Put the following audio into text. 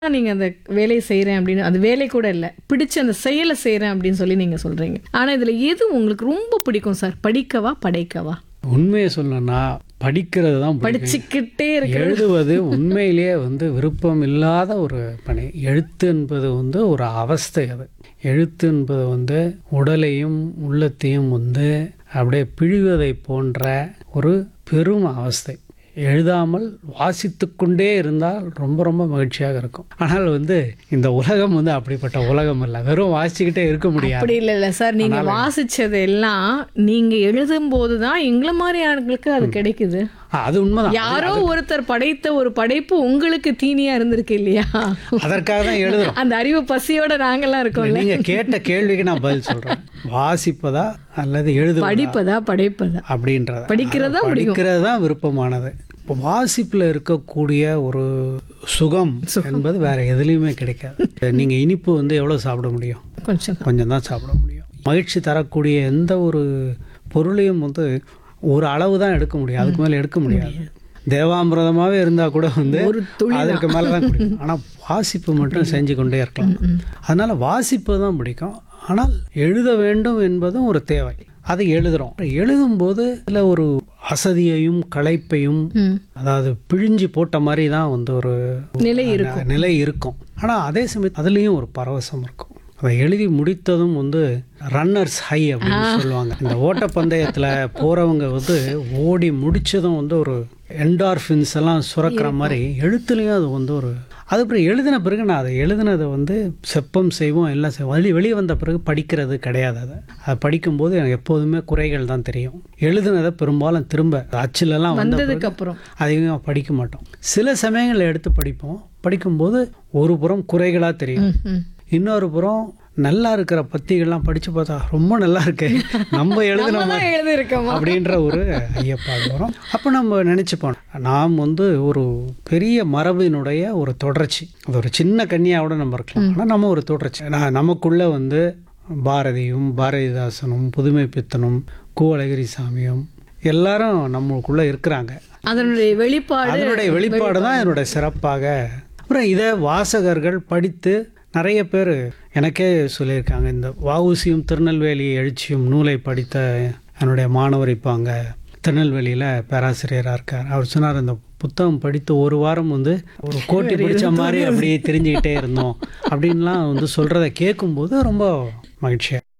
நீங்க அந்த வேலையை செய்றேன் அப்படின்னு அது வேலை கூட இல்ல பிடிச்ச அந்த செயலை செய்றேன் அப்படின்னு சொல்லி நீங்க சொல்றீங்க ஆனா இதுல எது உங்களுக்கு ரொம்ப பிடிக்கும் சார் படிக்கவா படைக்கவா உண்மையை சொல்லணும்னா படிக்கிறது தான் பிடிக்கும். படிச்சுக்கிட்டே இருக்கு எழுதுவது உண்மையிலேயே வந்து விருப்பம் இல்லாத ஒரு பணி எழுத்து என்பது வந்து ஒரு அவஸ்தை அது எழுத்து என்பது வந்து உடலையும் உள்ளத்தையும் வந்து அப்படியே பிழிவதை போன்ற ஒரு பெரும் அவஸ்தை எழுதாமல் வாசித்து கொண்டே இருந்தால் ரொம்ப ரொம்ப மகிழ்ச்சியாக இருக்கும் ஆனால் வந்து இந்த உலகம் வந்து அப்படிப்பட்ட உலகம் இல்லை வெறும் வாசிச்சுக்கிட்டே இருக்க முடியாது அப்படி இல்ல இல்ல சார் நீங்க வாசிச்சது எல்லாம் நீங்க எழுதும் போதுதான் எங்களை மாதிரி ஆட்களுக்கு அது கிடைக்குது ஆ, அது உண்மைதான் யாரோ ஒருத்தர் படைத்த ஒரு படைப்பு உங்களுக்கு தீனியா இருந்திருக்கு இல்லையா அதற்காக தான் எழுதுறோம் அந்த அறிவு பசியோட நாங்கெல்லாம் இருக்கோம்ல நீங்க கேட்ட கேள்விக்கு நான் பதில் சொல்றேன் வாசிப்பதா அல்லது எழுதுவதா படிப்பதா படைப்பதா அப்படின்றத படிக்கிறதா படிக்கிறது தான் விருப்பமானது இப்போ வாசிப்புல இருக்கக்கூடிய ஒரு சுகம் என்பது வேற எதுலேயுமே கிடைக்காது நீங்க இனிப்பு வந்து எவ்வளவு சாப்பிட முடியும் கொஞ்சம் கொஞ்சம் தான் சாப்பிட முடியும் மகிழ்ச்சி தரக்கூடிய எந்த ஒரு பொருளையும் வந்து ஒரு அளவு தான் எடுக்க முடியும் அதுக்கு மேலே எடுக்க முடியாது தேவாமிரதமாவே இருந்தா கூட வந்து ஒரு துளி அதற்கு மேலே தான் குடிக்கும் ஆனால் வாசிப்பு மட்டும் செஞ்சு கொண்டே இருக்கலாம் அதனால வாசிப்பு தான் பிடிக்கும் ஆனால் எழுத வேண்டும் என்பதும் ஒரு தேவை அதை எழுதுறோம் எழுதும்போது அதில் ஒரு அசதியையும் களைப்பையும் ம். அதாவது பிழிஞ்சு போட்ட மாதிரி தான் வந்து ஒரு நிலை அந்த நிலை இருக்கும் ஆனால் அதே சமயம் அதுலேயும் ஒரு பரவசம் இருக்கும் அதை எழுதி முடித்ததும் வந்து ரன்னர்ஸ் ஹை அப்படின்னு சொல்லுவாங்க இந்த ஓட்டப்பந்தயத்தில் போகிறவங்க வந்து ஓடி முடிச்சதும் வந்து ஒரு என்டார்ஃபின்ஸ் எல்லாம் சுரக்கிற மாதிரி எழுத்துலேயும் அது வந்து ஒரு அதுக்கப்புறம் எழுதின பிறகு நான் அதை எழுதினதை வந்து செப்பம் செய்வோம் எல்லாம் செய்வோம் வெளியே வெளியே வந்த பிறகு படிக்கிறது கிடையாது அதை அதை படிக்கும்போது எனக்கு எப்போதுமே குறைகள் தான் தெரியும் எழுதினதை பெரும்பாலும் திரும்ப அச்சிலெல்லாம் வந்த வந்ததுக்கு அப்புறம் அதிகமாக படிக்க மாட்டோம் சில சமயங்களில் எடுத்து படிப்போம் படிக்கும்போது ஒரு புறம் குறைகளாக தெரியும் ம், ம். இன்னொரு புறம் நல்லா இருக்கிற பத்திகள்லாம் படித்து பார்த்தா ரொம்ப நல்லா இருக்கு நம்ம எழுதின நம்ம தான் எழுதியிருக்கோமா அப்படின்ற ஒரு ஐயப்பாடு வரும் அப்போ நம்ம நினச்சிப்போம் நாம் வந்து ஒரு பெரிய மரபினுடைய ஒரு தொடர்ச்சி அது ஒரு சின்ன கன்னியாவோட நம்ம இருக்கலாம் ஆனால் நம்ம ஒரு தொடர்ச்சி நான் நமக்குள்ள வந்து பாரதியும் பாரதிதாசனும் புதுமை பித்தனும் கு அழகிரிசாமியும் எல்லாரும் நம்மளுக்குள்ள இருக்கிறாங்க அதனுடைய வெளிப்பாடு அதனுடைய வெளிப்பாடு தான் என்னுடைய சிறப்பாக அப்புறம் இதை வாசகர்கள் படித்து நிறைய பேர் எனக்கே சொல்லியிருக்காங்க இந்த வஉசியும் திருநெல்வேலி எழுச்சியும் நூலை படித்த என்னுடைய மாணவர் இப்போ அங்கே திருநெல்வேலியில் பேராசிரியராக இருக்கார் அவர் சொன்னார் இந்த புத்தகம் படித்து ஒரு வாரம் வந்து ஒரு கோட்டி பிடிச்ச மாதிரி அப்படியே தெரிஞ்சுக்கிட்டே இருந்தோம் அப்படின்லாம் வந்து சொல்கிறத கேட்கும்போது ரொம்ப மகிழ்ச்சியாக